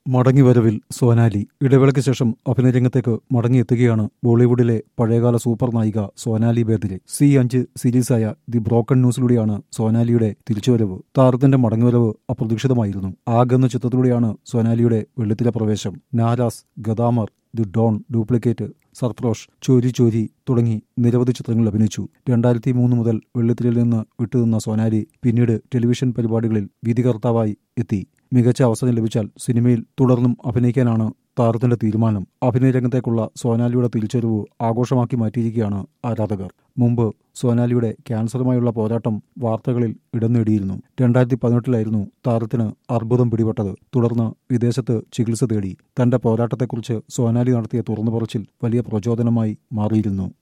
മടങ്ങിവരവിൽ സോനാലി ഇടവേളയ്ക്ക് ശേഷം അഭിനയരംഗത്തേക്ക് മടങ്ങിയെത്തുകയാണ് ബോളിവുഡിലെ പഴയകാല സൂപ്പർ നായിക സോനാലി ബേദിലെ സി അഞ്ച് സീരീസായ ദി ബ്രോക്കൺ ന്യൂസിലൂടെയാണ് സോനാലിയുടെ തിരിച്ചുവരവ് താരത്തിന്റെ മടങ്ങിവരവ് അപ്രതീക്ഷിതമായിരുന്നു ആഗ് എന്ന ചിത്രത്തിലൂടെയാണ് സോനാലിയുടെ വെള്ളിത്തിര പ്രവേശം Naraaz Gaddaar the Don duplicate Sarfarosh Chori Chori തുടങ്ങി നിരവധി ചിത്രങ്ങളിൽ അഭിനയിച്ചു രണ്ടായിരത്തി മൂന്ന് മുതൽ വെള്ളിത്തിരയിൽ നിന്ന് വിട്ടുനിന്ന സോനാലി പിന്നീട് ടെലിവിഷൻ പരിപാടികളിൽ വിധികർത്താവായി എത്തി മികച്ച അവസരം ലഭിച്ചാൽ സിനിമയിൽ തുടർന്നും അഭിനയിക്കാനാണ് താരത്തിന്റെ തീരുമാനം അഭിനയ രംഗത്തേക്കുള്ള സോനാലിയുടെ തിരിച്ചറിവ് ആഘോഷമാക്കി മാറ്റിയിരിക്കുകയാണ് ആരാധകർ മുമ്പ് സോനാലിയുടെ ക്യാൻസറുമായുള്ള പോരാട്ടം വാർത്തകളിൽ ഇടം നേടിയിരുന്നു രണ്ടായിരത്തി പതിനെട്ടിലായിരുന്നു താരത്തിന് അർബുദം പിടിപെട്ടത് തുടർന്ന് വിദേശത്ത് ചികിത്സ തേടി തന്റെ പോരാട്ടത്തെക്കുറിച്ച് സോനാലി നടത്തിയ തുറന്നു പറച്ചിൽ വലിയ പ്രചോദനമായി മാറിയിരുന്നു